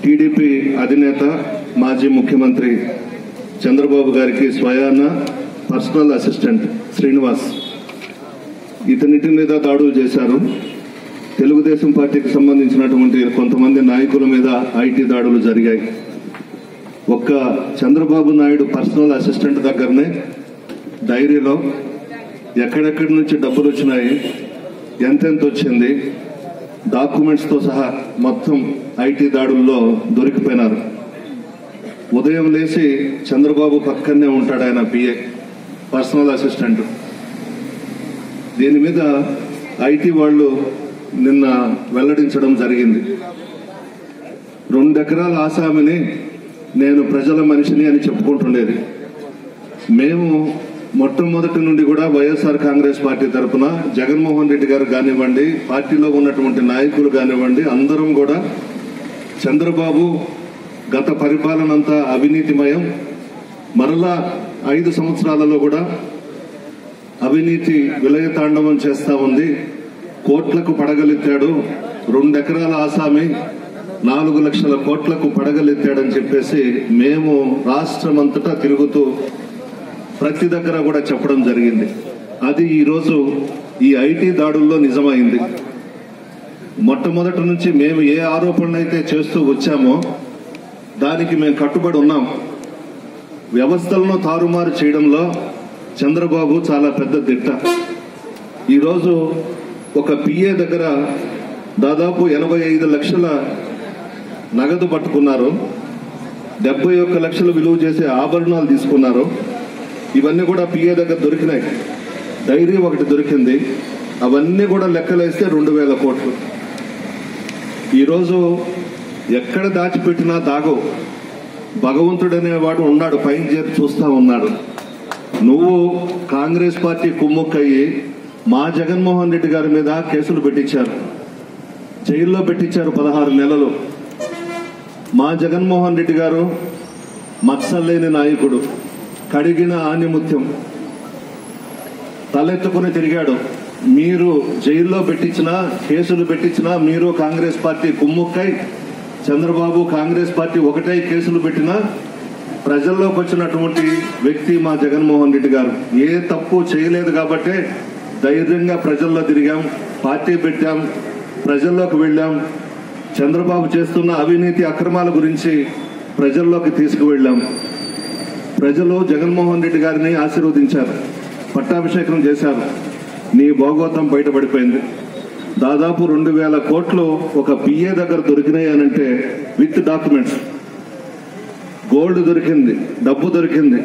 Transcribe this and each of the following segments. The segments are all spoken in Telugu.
టీడీపీ అధినేత మాజీ ముఖ్యమంత్రి చంద్రబాబు గారికి స్వయాన పర్సనల్ అసిస్టెంట్ శ్రీనివాస్ ఇతనిటి మీద దాడులు చేశారు తెలుగుదేశం పార్టీకి సంబంధించినటువంటి కొంతమంది నాయకుల మీద ఐటీ దాడులు జరిగాయి ఒక్క చంద్రబాబు నాయుడు పర్సనల్ అసిస్టెంట్ దగ్గరనే డైరీలో ఎక్కడెక్కడి నుంచి డబ్బులు వచ్చినాయి ఎంతెంత వచ్చింది డాక్యుమెంట్స్తో సహా మొత్తం ఐటీ దాడుల్లో దొరికిపోయినారు ఉదయం లేచి చంద్రబాబు పక్కనే ఉంటాడు ఆయన పిఏ పర్సనల్ అసిస్టెంట్ దీని మీద ఐటీ వాళ్ళు నిన్న వెల్లడించడం జరిగింది రెండెకరాల ఆసామిని నేను ప్రజల మనిషిని అని చెప్పుకుంటుండేది మేము మొట్టమొదటి నుండి కూడా వైఎస్ఆర్ కాంగ్రెస్ పార్టీ తరఫున జగన్మోహన్ రెడ్డి గారు కానివ్వండి పార్టీలో ఉన్నటువంటి నాయకులు కానివ్వండి అందరం కూడా చంద్రబాబు గత పరిపాలన అంతా అవినీతిమయం మరలా ఐదు సంవత్సరాలలో కూడా అవినీతి విలయతాండవం చేస్తా ఉంది కోట్లకు పడగలెత్తాడు రెండెకరాల ఆసామి నాలుగు లక్షల కోట్లకు పడగలెత్తాడని చెప్పేసి మేము రాష్ట్రం అంతటా తిరుగుతూ ప్రతి దగ్గర కూడా చెప్పడం జరిగింది అది ఈరోజు ఈ ఐటీ దాడుల్లో నిజమైంది మొట్టమొదటి నుంచి మేము ఏ ఆరోపణలు అయితే చేస్తూ వచ్చామో దానికి మేము కట్టుబడి ఉన్నాం వ్యవస్థలను తారుమారు చేయడంలో చంద్రబాబు చాలా పెద్ద దిట్ట ఈరోజు ఒక పిఏ దగ్గర దాదాపు ఎనభై ఐదు లక్షల నగదు పట్టుకున్నారు డెబ్బై ఒక్క లక్షలు విలువ చేసే ఆభరణాలు తీసుకున్నారు ఇవన్నీ కూడా పిఏ దగ్గర దొరికినాయి డైరీ ఒకటి దొరికింది అవన్నీ కూడా లెక్కలేస్తే రెండు వేల కోట్లు ఈరోజు ఎక్కడ దాచిపెట్టినా దాగవు భగవంతుడు అనేవాడు ఉన్నాడు పైన చేరి చూస్తా ఉన్నాడు నువ్వు కాంగ్రెస్ పార్టీ కుమ్ముక్కయ్యి మా జగన్మోహన్ రెడ్డి గారి మీద కేసులు పెట్టించారు జైల్లో పెట్టించారు పదహారు నెలలు మా జగన్మోహన్ రెడ్డి గారు మత్సలేని నాయకుడు కడిగిన ఆనిముత్యం తలెత్తుకుని తిరిగాడు మీరు జైల్లో పెట్టించిన కేసులు పెట్టించిన మీరు కాంగ్రెస్ పార్టీ కుమ్ముక్కై చంద్రబాబు కాంగ్రెస్ పార్టీ ఒకటై కేసులు పెట్టినా ప్రజల్లోకి వచ్చినటువంటి వ్యక్తి మా జగన్మోహన్ రెడ్డి గారు ఏ తప్పు చేయలేదు కాబట్టే ధైర్యంగా ప్రజల్లో తిరిగాం పార్టీ పెట్టాం ప్రజల్లోకి వెళ్ళాం చంద్రబాబు చేస్తున్న అవినీతి అక్రమాల గురించి ప్రజల్లోకి తీసుకువెళ్ళాం ప్రజలు జగన్మోహన్ రెడ్డి గారిని ఆశీర్వదించారు పట్టాభిషేకం చేశారు నీ భోగోతం బయటపడిపోయింది దాదాపు రెండు వేల కోట్లు ఒక పిఏ దగ్గర దొరికినాయి అనంటే విత్ డాక్యుమెంట్స్ గోల్డ్ దొరికింది డబ్బు దొరికింది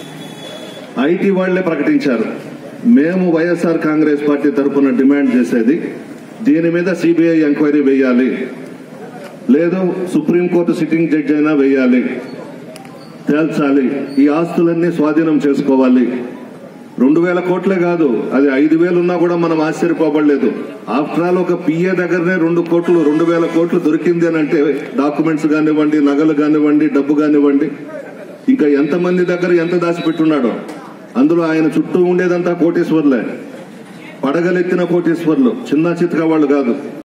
ఐటీ వాళ్లే ప్రకటించారు మేము వైఎస్ఆర్ కాంగ్రెస్ పార్టీ తరఫున డిమాండ్ చేసేది దీని మీద సిబిఐ ఎంక్వైరీ వేయాలి లేదు సుప్రీంకోర్టు సిట్టింగ్ జడ్జి అయినా వేయాలి తేల్చాలి ఈ ఆస్తులన్నీ స్వాధీనం చేసుకోవాలి రెండు వేల కోట్లే కాదు అది ఐదు వేలు ఉన్నా కూడా మనం ఆశ్చర్యపోబడలేదు ఆఫ్టర్ ఆల్ ఒక పిఏ దగ్గరనే రెండు కోట్లు రెండు వేల కోట్లు దొరికింది అని అంటే డాక్యుమెంట్స్ కానివ్వండి నగలు కానివ్వండి డబ్బు కానివ్వండి ఇంకా ఎంతమంది దగ్గర ఎంత దాచిపెట్టున్నాడో అందులో ఆయన చుట్టూ ఉండేదంతా కోటేశ్వర్లే పడగలెత్తిన కోటేశ్వర్లు చిన్న చిత్క వాళ్ళు కాదు